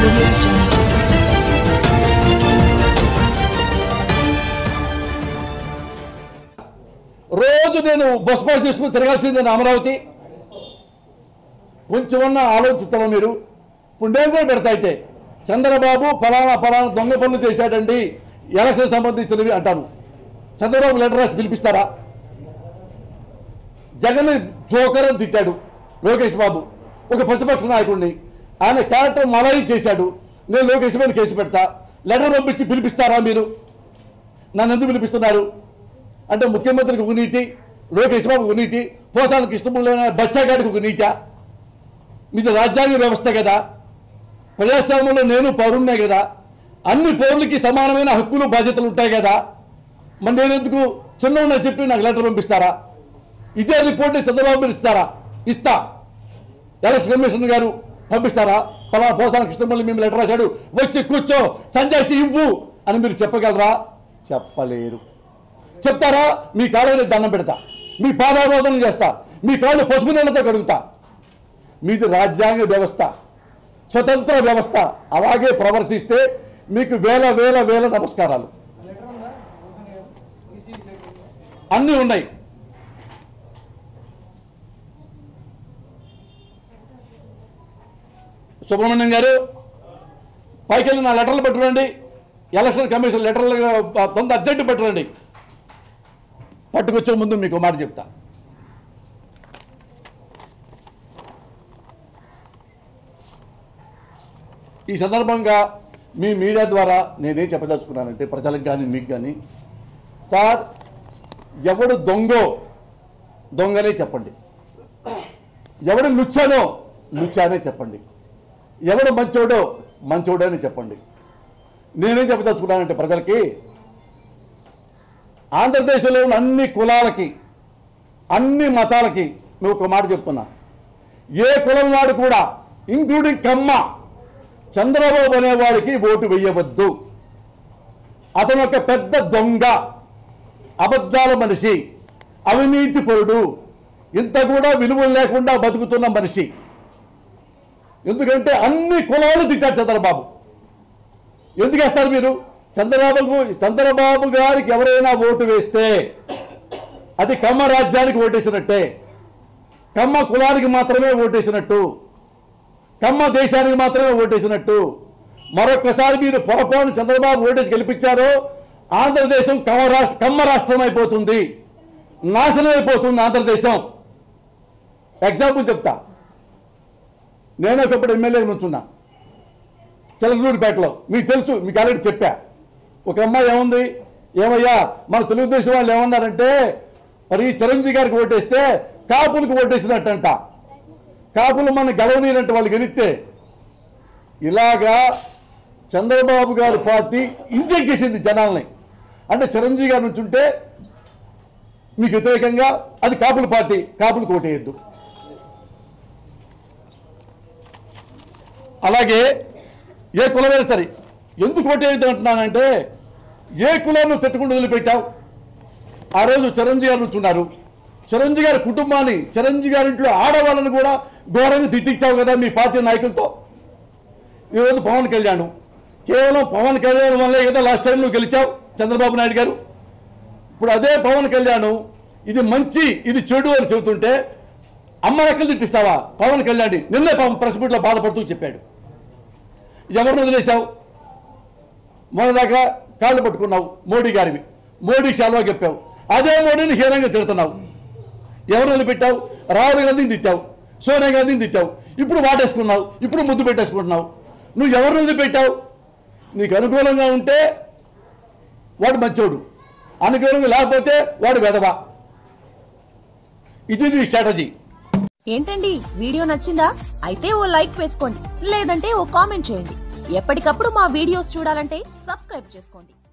audio jungle. రోజు నేను bus pass తీసుకుని తిరగాల్సిందే నా అమరావతి కొంచెమన్నా ఆలోచిస్తారా మీరు ఇప్పుడు నేను కూడా పెడతా అయితే చంద్రబాబు ఫలానా ఫలానా దొంగ పనులు చేశాడండి ఎలక్షన్ సంబంధించినవి అంటాను చంద్రబాబు లెటర్ రాసి పిలిపిస్తారా జగన్ జోకర్ అని తిట్టాడు లోకేష్ బాబు ఒక ప్రతిపక్ష నాయకుడిని ఆయన క్యారెక్టర్ మలై చేశాడు నేను లోకేష్ మీద కేసు పెడతా లెటర్ పంపించి పిలిపిస్తారా మీరు నన్ను ఎందుకు పిలిపిస్తున్నారు అంటే ముఖ్యమంత్రికి ఒక నీతి లోకేష్ బాబుకి ఒక నీతి పోసాలకు ఇష్టములైన బచ్చాగాడికి ఒక నీత మీది రాజ్యాంగ వ్యవస్థ కదా ప్రజాస్వామ్యంలో నేను పౌరున్నే కదా అన్ని పౌరులకి సమానమైన హక్కులు బాధ్యతలు ఉంటాయి కదా మరి నేను ఎందుకు చిన్న చెప్పి నాకు లెటర్ పంపిస్తారా ఇదే రిపోర్ట్ చంద్రబాబు మీరు ఇస్తారా ఇస్తా ఎలక్షన్ కమిషన్ గారు పంపిస్తారా పలా పోసాన కృష్ణమల్లి మేము లెటర్ రాశాడు వచ్చి కూర్చో సంజయ్ ఇవ్వు అని మీరు చెప్పగలరా చెప్పలేరు చెప్తారా మీ కాళ్ళని దండం పెడతా మీ పాదారోధన చేస్తా మీ కాళ్ళు పసుపు నీళ్ళతో కడుగుతా మీది రాజ్యాంగ వ్యవస్థ స్వతంత్ర వ్యవస్థ అలాగే ప్రవర్తిస్తే మీకు వేల వేల వేల నమస్కారాలు అన్నీ ఉన్నాయి సుబ్రహ్మణ్యం గారు పైకి వెళ్ళి నా లెటర్లు పట్టురండి ఎలక్షన్ కమిషన్ లెటర్లు తొందర అర్జెంట్ పట్టురండి పట్టుకొచ్చే ముందు మీకు మాట చెప్తా ఈ సందర్భంగా మీ మీడియా ద్వారా నేనేం చెప్పదలుచుకున్నానంటే ప్రజలకు కానీ మీకు కానీ సార్ ఎవడు దొంగో దొంగనే చెప్పండి ఎవడు లుచ్చానో లుచ్చానే చెప్పండి ఎవడు మంచోడో మంచోడో అని చెప్పండి నేనేం చెప్పదలుచుకున్నానంటే ప్రజలకి ఆంధ్రదేశంలో ఉన్న అన్ని కులాలకి అన్ని మతాలకి నువ్వు ఒక మాట చెప్తున్నా ఏ కులం వాడు కూడా ఇంక్లూడింగ్ కమ్మ చంద్రబాబు అనేవాడికి ఓటు వేయవద్దు అతను ఒక పెద్ద దొంగ అబద్ధాల మనిషి అవినీతి పరుడు ఇంత కూడా విలువలు లేకుండా బతుకుతున్న మనిషి ఎందుకంటే అన్ని కులాలు తిట్టారు చంద్రబాబు ఎందుకు వేస్తారు మీరు చంద్రబాబు చంద్రబాబు గారికి ఎవరైనా ఓటు వేస్తే అది కమ్మ రాజ్యానికి ఓటేసినట్టే కమ్మ కులానికి మాత్రమే ఓటేసినట్టు కమ్మ దేశానికి మాత్రమే ఓటేసినట్టు మరొకసారి మీరు పొరపాటు చంద్రబాబు ఓటేసి గెలిపించారో ఆంధ్రదేశం కమ్మ రాష్ట్ర కమ్మ రాష్ట్రం అయిపోతుంది నాశనం అయిపోతుంది ఆంధ్రదేశం ఎగ్జాంపుల్ చెప్తా నేను ఒకప్పుడు ఎమ్మెల్యేగా నుంచున్నా చిలకలూరిపేటలో మీకు తెలుసు మీకు ఆల్రెడీ చెప్పా ఒక అమ్మాయి ఏముంది ఏమయ్యా మన తెలుగుదేశం వాళ్ళు ఏమన్నారంటే మరి ఈ చిరంజీవి గారికి ఓటేస్తే కాపులకు ఓటేసినట్టంట కాపులు మన గెలవనీరంటే వాళ్ళు గెలిస్తే ఇలాగా చంద్రబాబు గారి పార్టీ ఇంజెక్ట్ చేసింది జనాల్ని అంటే చిరంజీవి గారి నుంచి ఉంటే మీకు వ్యతిరేకంగా అది కాపుల పార్టీ కాపులకు ఓటేయద్దు అలాగే ఏ కులమైనా సరే ఎందుకు ఓటేయద్దు అంటున్నానంటే ఏ కులాన్ని తిట్టకుండా వదిలిపెట్టావు ఆ రోజు చిరంజీవి గారు నుంచున్నారు చిరంజీవి గారి కుటుంబాన్ని చిరంజీవి గారి ఇంట్లో ఆడవాళ్ళని కూడా ఘోరంగా తిట్టించావు కదా మీ పార్టీ నాయకులతో ఈరోజు పవన్ కళ్యాణ్ కేవలం పవన్ కళ్యాణ్ వల్లే కదా లాస్ట్ టైం నువ్వు గెలిచావు చంద్రబాబు నాయుడు గారు ఇప్పుడు అదే పవన్ కళ్యాణ్ ఇది మంచి ఇది చెడు అని చెబుతుంటే అమ్మ రెక్కలు తిట్టిస్తావా పవన్ కళ్యాణ్ నిన్నే పాపం ప్రెస్ మీట్లో బాధపడుతూ చెప్పాడు ఎవరిని వదిలేశావు మొన్నదాకా కాళ్ళు పట్టుకున్నావు మోడీ గారివి మోడీ సెలవు చెప్పావు అదే మోడీని హీనంగా తిడుతున్నావు ఎవరు వదిలిపెట్టావు రాహుల్ గాంధీని తిట్టావు సోనియా గాంధీని తిట్టావు ఇప్పుడు వాటేసుకున్నావు ఇప్పుడు ముద్దు పెట్టేసుకుంటున్నావు నువ్వు ఎవరు వదిలిపెట్టావు నీకు అనుకూలంగా ఉంటే వాడు మంచోడు అనుకూలంగా లేకపోతే వాడు వెదవ ఇది నీ స్ట్రాటజీ ఏంటండి వీడియో నచ్చిందా అయితే ఓ లైక్ వేసుకోండి లేదంటే ఓ కామెంట్ చేయండి ఎప్పటికప్పుడు మా వీడియోస్ చూడాలంటే సబ్స్క్రైబ్ చేసుకోండి